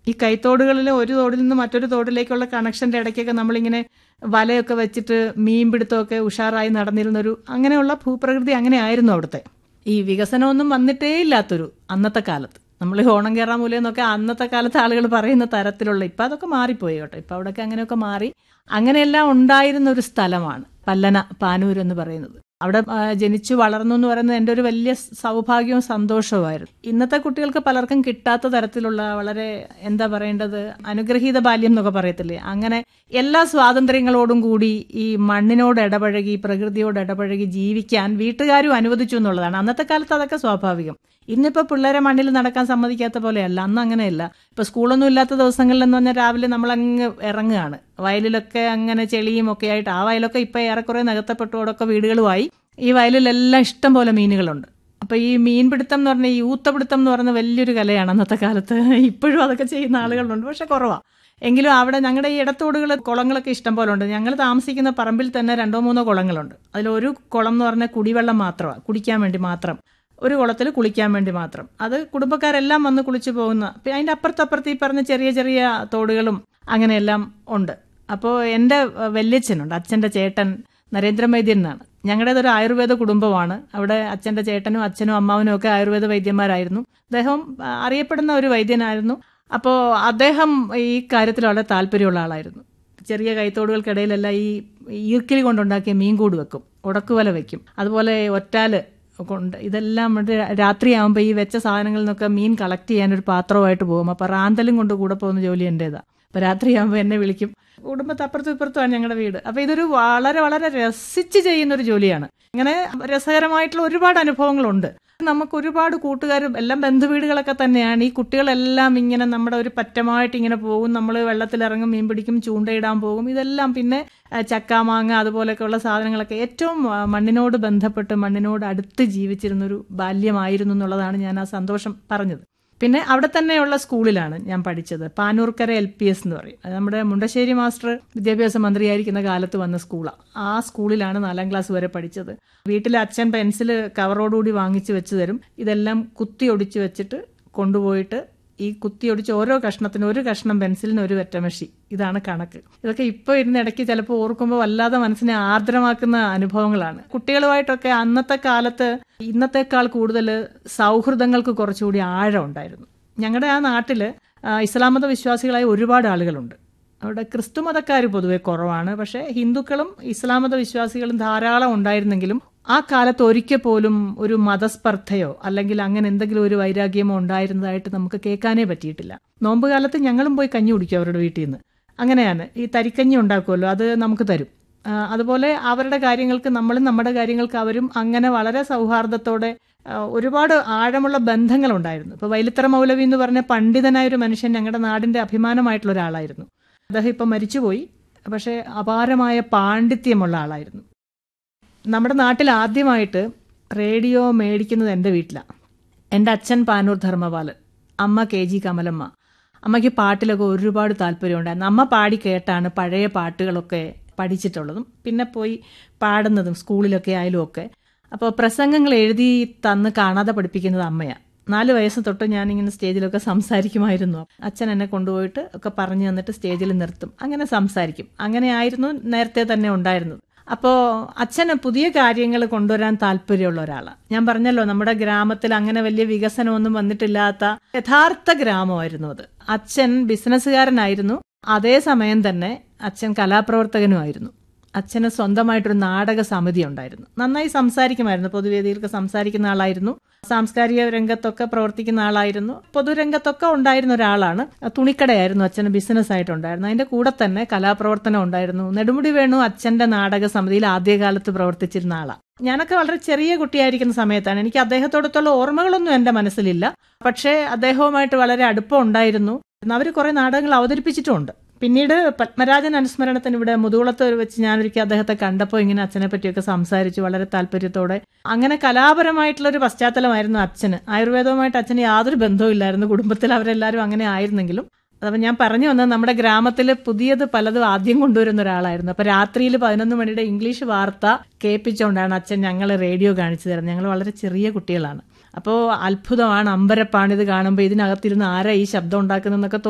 ഈ കൈത്തോടുകളിൽ ഒരു തോടിൽ നിന്ന് മറ്റൊരു തോടിലേക്കുള്ള കണക്ഷന്റെ ഇടയ്ക്കൊക്കെ നമ്മളിങ്ങനെ വലയൊക്കെ വെച്ചിട്ട് മീൻ പിടുത്തമൊക്കെ ഉഷാറായി നടന്നിരുന്നൊരു അങ്ങനെയുള്ള ഭൂപ്രകൃതി അങ്ങനെ ആയിരുന്നു അവിടുത്തെ ഈ വികസനമൊന്നും വന്നിട്ടേ ഇല്ലാത്തൊരു അന്നത്തെ കാലത്ത് നമ്മൾ ഓണം കയറാൻ മൂലെന്നൊക്കെ അന്നത്തെ കാലത്ത് ആളുകൾ പറയുന്ന തരത്തിലുള്ള ഇപ്പം അതൊക്കെ മാറിപ്പോയി കേട്ടോ ഇപ്പം അവിടെയൊക്കെ അങ്ങനെയൊക്കെ മാറി അങ്ങനെയെല്ലാം ഉണ്ടായിരുന്ന ഒരു സ്ഥലമാണ് പല്ലന പാനൂർ എന്ന് പറയുന്നത് അവിടെ ആ, ജനിച്ചു വളർന്നു എന്ന് പറയുന്നത് എൻ്റെ ഒരു വലിയ സൗഭാഗ്യവും സന്തോഷവുമായിരുന്നു ഇന്നത്തെ കുട്ടികൾക്ക് പലർക്കും കിട്ടാത്ത തരത്തിലുള്ള വളരെ എന്താ പറയേണ്ടത് അനുഗ്രഹീത ബാല്യം എന്നൊക്കെ പറയത്തില്ലേ അങ്ങനെ എല്ലാ സ്വാതന്ത്ര്യങ്ങളോടും കൂടി ഈ മണ്ണിനോട് ഇടപഴകി പ്രകൃതിയോട് ഇടപഴകി ജീവിക്കാൻ വീട്ടുകാരും അനുവദിച്ചു എന്നുള്ളതാണ് അന്നത്തെ കാലത്ത് അതൊക്കെ സ്വാഭാവികം ഇന്നിപ്പോ പിള്ളേരെ മണ്ണിൽ നടക്കാൻ സമ്മതിക്കാത്ത പോലെയല്ല അന്ന് അങ്ങനെയല്ല ഇപ്പൊ സ്കൂളൊന്നും ഇല്ലാത്ത ദിവസങ്ങളിൽ എന്ന് പറഞ്ഞാൽ രാവിലെ നമ്മൾ അങ്ങ് ഇറങ്ങുകയാണ് വയലിലൊക്കെ അങ്ങനെ ചെളിയും ഒക്കെ ആയിട്ട് ആ വയലൊക്കെ ഇപ്പൊ ഏറെക്കുറെ നികത്തപ്പെട്ടോടൊക്കെ വീടുകളുമായി ഈ വയലിലെല്ലാം ഇഷ്ടം പോലെ മീനുകളുണ്ട് അപ്പൊ ഈ മീൻപിടുത്തം എന്ന് പറഞ്ഞ ഈ ഊത്തപിടുത്തം എന്ന് പറയുന്ന വലിയൊരു കലയാണ് അന്നത്തെ കാലത്ത് ഇപ്പോഴും അതൊക്കെ ചെയ്യുന്ന ആളുകളുണ്ട് പക്ഷെ കുറവാ എങ്കിലും അവിടെ ഞങ്ങളുടെ ഈ ഇടത്തോടുകൾ കുളങ്ങളൊക്കെ ഇഷ്ടം പോലെ ഉണ്ട് ഞങ്ങൾ താമസിക്കുന്ന പറമ്പിൽ തന്നെ രണ്ടോ മൂന്നോ കുളങ്ങളുണ്ട് അതിലൊരു കുളം എന്ന് പറഞ്ഞാൽ കുടിവെള്ളം മാത്രമാണ് കുടിക്കാൻ വേണ്ടി മാത്രം ഒരു കുളത്തിൽ കുളിക്കാൻ വേണ്ടി മാത്രം അത് കുടുംബക്കാരെല്ലാം വന്ന് കുളിച്ചു പോകുന്ന പിന്നെ അതിന്റെ അപ്പുറത്തപ്പുറത്ത് ഈ പറഞ്ഞ ചെറിയ ചെറിയ തോടുകളും അങ്ങനെയെല്ലാം ഉണ്ട് അപ്പോൾ എൻ്റെ വല്യച്ഛനുണ്ട് അച്ഛൻ്റെ ചേട്ടൻ നരേന്ദ്രൻ വൈദ്യൻ എന്നാണ് ഞങ്ങളുടേതൊരു ആയുർവേദ കുടുംബമാണ് അവിടെ അച്ഛൻ്റെ ചേട്ടനും അച്ഛനും അമ്മാവനും ഒക്കെ ആയുർവേദ വൈദ്യന്മാരായിരുന്നു അദ്ദേഹം ആ, അറിയപ്പെടുന്ന ഒരു വൈദ്യനായിരുന്നു അപ്പോൾ അദ്ദേഹം ഈ കാര്യത്തിൽ വളരെ താല്പര്യമുള്ള ആളായിരുന്നു ചെറിയ കൈത്തോടുകൾക്കിടയിലെല്ലാം ഈ ഈർക്കിലി കൊണ്ടുണ്ടാക്കിയ മീൻ കൂട് വെക്കും ഉടക്കുവല വെക്കും അതുപോലെ ഒറ്റാല് കൊണ്ട് ഇതെല്ലാം ഇവിടെ രാത്രിയാകുമ്പോൾ ഈ വെച്ച സാധനങ്ങളിൽ നിന്നൊക്കെ മീൻ കളക്ട് ചെയ്യാൻ ഒരു പാത്രമായിട്ട് പോകും അപ്പോൾ റാന്തലും കൊണ്ട് കൂടെ പോകുന്ന ജോലി എൻ്റേതാ അപ്പോൾ രാത്രിയാകുമ്പോൾ എന്നെ വിളിക്കും കുടുംബത്തെ അപ്പുറത്തും ഇപ്പുറത്തുമാണ് ഞങ്ങളുടെ വീട് അപ്പോൾ ഇതൊരു വളരെ വളരെ രസിച്ച് ചെയ്യുന്ന ഒരു ജോലിയാണ് ഇങ്ങനെ രസകരമായിട്ടുള്ള ഒരുപാട് അനുഭവങ്ങളുണ്ട് നമുക്ക് ഒരുപാട് കൂട്ടുകാരും എല്ലാം ബന്ധുവീടുകളൊക്കെ തന്നെയാണ് ഈ കുട്ടികളെല്ലാം ഇങ്ങനെ നമ്മുടെ ഒരു പറ്റമായിട്ട് ഇങ്ങനെ പോകും നമ്മൾ വെള്ളത്തിലിറങ്ങും മീൻ പിടിക്കും ചൂണ്ടയിടാൻ പോകും ഇതെല്ലാം പിന്നെ ആ, ചക്ക മാങ്ങ അതുപോലെയൊക്കെയുള്ള സാധനങ്ങളൊക്കെ ഏറ്റവും ആ, മണ്ണിനോട് ബന്ധപ്പെട്ട് മണ്ണിനോട് അടുത്ത് ജീവിച്ചിരുന്നൊരു ബാല്യമായിരുന്നു എന്നുള്ളതാണ് ഞാൻ ആ സന്തോഷം പറഞ്ഞത് പിന്നെ അവിടെ തന്നെയുള്ള സ്കൂളിലാണ് ഞാൻ പഠിച്ചത് പാനൂർക്കര എൽ പി എസ് എന്ന് പറയും അത് നമ്മുടെ മുണ്ടശ്ശേരി മാസ്റ്റർ വിദ്യാഭ്യാസ മന്ത്രിയായിരിക്കുന്ന കാലത്ത് വന്ന സ്കൂളാണ് ആ സ്കൂളിലാണ് നാലാം ക്ലാസ് വരെ പഠിച്ചത് വീട്ടിൽ അച്ഛൻ പെൻസിൽ കവറോടുകൂടി വാങ്ങിച്ചു വെച്ച് തരും ഇതെല്ലാം കുത്തി ഒടിച്ച് വെച്ചിട്ട് കൊണ്ടുപോയിട്ട് ഈ കുത്തി ഒടിച്ച് ഓരോ കഷ്ണത്തിന് ഒരു കഷ്ണം പെൻസിലിന് ഒരു വെറ്റമഷി ഇതാണ് കണക്ക് ഇതൊക്കെ ഇപ്പോൾ ഇരുന്ന് ഇടയ്ക്ക് ചിലപ്പോൾ ഓർക്കുമ്പോൾ വല്ലാതെ മനസ്സിനെ ആർദ്രമാക്കുന്ന അനുഭവങ്ങളാണ് കുട്ടികളുമായിട്ടൊക്കെ അന്നത്തെ കാലത്ത് ഇന്നത്തെക്കാൾ കൂടുതൽ സൗഹൃദങ്ങൾക്ക് കുറച്ചുകൂടി ആഴം ഉണ്ടായിരുന്നു ഞങ്ങളുടെ ആ നാട്ടിൽ ഇസ്ലാം മത വിശ്വാസികളായ ഒരുപാട് ആളുകളുണ്ട് അവിടെ ക്രിസ്തു മതക്കാർ പൊതുവെ കുറവാണ് പക്ഷേ ഹിന്ദുക്കളും ഇസ്ലാം മത വിശ്വാസികളും ധാരാളം ഉണ്ടായിരുന്നെങ്കിലും ആ കാലത്ത് ഒരിക്കൽ പോലും ഒരു മതസ്പർദ്ധയോ അല്ലെങ്കിൽ അങ്ങനെ എന്തെങ്കിലും ഒരു വൈരാഗ്യമോ ഉണ്ടായിരുന്നതായിട്ട് നമുക്ക് കേൾക്കാനേ പറ്റിയിട്ടില്ല നോമ്പ് കാലത്ത് ഞങ്ങളും പോയി കഞ്ഞി കുടിക്കും അവരുടെ വീട്ടിൽ നിന്ന് അങ്ങനെയാണ് ഈ തരിക്കഞ്ഞി ഉണ്ടാക്കുമല്ലോ അത് നമുക്ക് തരും ആ, അതുപോലെ അവരുടെ കാര്യങ്ങൾക്ക് നമ്മളും നമ്മുടെ കാര്യങ്ങൾക്ക് അവരും അങ്ങനെ വളരെ സൗഹാർദ്ദത്തോടെ ആ, ഒരുപാട് ആഴമുള്ള ബന്ധങ്ങളുണ്ടായിരുന്നു ഇപ്പോൾ വൈലിത്തറ മൗലവി എന്ന് പറഞ്ഞ പണ്ഡിതനായ ഒരു മനുഷ്യൻ ഞങ്ങളുടെ നാടിന്റെ അഭിമാനമായിട്ടുള്ള ഒരാളായിരുന്നു അദ്ദേഹം ഇപ്പം മരിച്ചുപോയി പക്ഷേ അപാരമായ പാണ്ഡിത്യമുള്ള ആളായിരുന്നു നമ്മുടെ നാട്ടിൽ ആദ്യമായിട്ട് റേഡിയോ മേടിക്കുന്നത് എൻ്റെ വീട്ടിലാണ് എൻ്റെ അച്ഛൻ പാനൂർ ധർമ്മപാലൻ അമ്മ കെ ജി കമലമ്മ അമ്മയ്ക്ക് പാട്ടിലൊക്കെ ഒരുപാട് താല്പര്യമുണ്ടായിരുന്നു അമ്മ പാടി കേട്ടാണ് പഴയ പാട്ടുകളൊക്കെ പഠിച്ചിട്ടുള്ളതും പിന്നെ പോയി പാടുന്നതും സ്കൂളിലൊക്കെ ആയാലും ഒക്കെ അപ്പോൾ പ്രസംഗങ്ങൾ എഴുതി തന്ന് കാണാതെ പഠിപ്പിക്കുന്നത് അമ്മയാണ് നാല് വയസ്സ് തൊട്ട് ഞാനിങ്ങനെ സ്റ്റേജിലൊക്കെ സംസാരിക്കുമായിരുന്നു അച്ഛൻ എന്നെ കൊണ്ടുപോയിട്ട് ഒക്കെ പറഞ്ഞു തന്നിട്ട് സ്റ്റേജിൽ നിർത്തും അങ്ങനെ സംസാരിക്കും അങ്ങനെയായിരുന്നു നേരത്തെ തന്നെ ഉണ്ടായിരുന്നത് അപ്പോൾ അച്ഛന് പുതിയ കാര്യങ്ങൾ കൊണ്ടുവരാൻ താല്പര്യമുള്ള ഒരാളാണ് ഞാൻ പറഞ്ഞല്ലോ നമ്മുടെ ഗ്രാമത്തിൽ അങ്ങനെ വലിയ വികസനമൊന്നും വന്നിട്ടില്ലാത്ത യഥാർത്ഥ ഗ്രാമമായിരുന്നു അത് അച്ഛൻ ബിസിനസ്സുകാരനായിരുന്നു അതേസമയം തന്നെ അച്ഛൻ കലാപ്രവർത്തകനുമായിരുന്നു അച്ഛന് സ്വന്തമായിട്ടൊരു നാടക സമിതി ഉണ്ടായിരുന്നു നന്നായി സംസാരിക്കുമായിരുന്നു പൊതുവേദിയിലൊക്കെ സംസാരിക്കുന്ന ആളായിരുന്നു സാംസ്കാരിക രംഗത്തൊക്കെ പ്രവർത്തിക്കുന്ന ആളായിരുന്നു പൊതുരംഗത്തൊക്കെ ഉണ്ടായിരുന്ന ഒരാളാണ് തുണിക്കടയായിരുന്നു അച്ഛന് ബിസിനസ് ആയിട്ടുണ്ടായിരുന്നു അതിന്റെ കൂടെ തന്നെ കലാപ്രവർത്തനം ഉണ്ടായിരുന്നു നെടുമുടി വേണു അച്ഛന്റെ നാടക സമിതിയിൽ ആദ്യകാലത്ത് പ്രവർത്തിച്ചിരുന്ന ആളാണ് ഞാനൊക്കെ വളരെ ചെറിയ കുട്ടിയായിരിക്കുന്ന സമയത്താണ് എനിക്ക് അദ്ദേഹത്തോടത്തുള്ള ഓർമ്മകളൊന്നും എന്റെ മനസ്സിലില്ല പക്ഷേ അദ്ദേഹവുമായിട്ട് വളരെ അടുപ്പം ഉണ്ടായിരുന്നു അവർ കുറെ നാടകങ്ങൾ അവതരിപ്പിച്ചിട്ടുമുണ്ട് പിന്നീട് പത്മരാജൻ അനുസ്മരണത്തിന് ഇവിടെ മുതുകുളത്ത് വെച്ച് ഞാനൊരിക്കൽ അദ്ദേഹത്തെ കണ്ടപ്പോൾ ഇങ്ങനെ അച്ഛനെ പറ്റിയൊക്കെ സംസാരിച്ചു വളരെ താല്പര്യത്തോടെ അങ്ങനെ കലാപരമായിട്ടുള്ള ഒരു പശ്ചാത്തലമായിരുന്നു അച്ഛന് ആയുർവേദവുമായിട്ട് അച്ഛന് യാതൊരു ബന്ധവും ഇല്ലായിരുന്നു കുടുംബത്തിൽ അവരെല്ലാവരും അങ്ങനെ ആയിരുന്നെങ്കിലും അതപ്പോൾ ഞാൻ പറഞ്ഞു വന്നത് നമ്മുടെ ഗ്രാമത്തിൽ പുതിയത് പലതും ആദ്യം കൊണ്ടുവരുന്ന ഒരാളായിരുന്നു അപ്പോൾ രാത്രിയിൽ പതിനൊന്ന് മണിയുടെ ഇംഗ്ലീഷ് വാർത്ത കേൾപ്പിച്ചുകൊണ്ടാണ് അച്ഛൻ ഞങ്ങൾ റേഡിയോ കാണിച്ചു തരുന്നത് ഞങ്ങൾ വളരെ ചെറിയ കുട്ടികളാണ് അപ്പോൾ അത്ഭുതമാണ് അമ്പരപ്പാണ് ഇത് കാണുമ്പോൾ ഇതിനകത്തിരുന്ന് ആരാ ഈ ശബ്ദം ഉണ്ടാക്കുന്നതെന്നൊക്കെ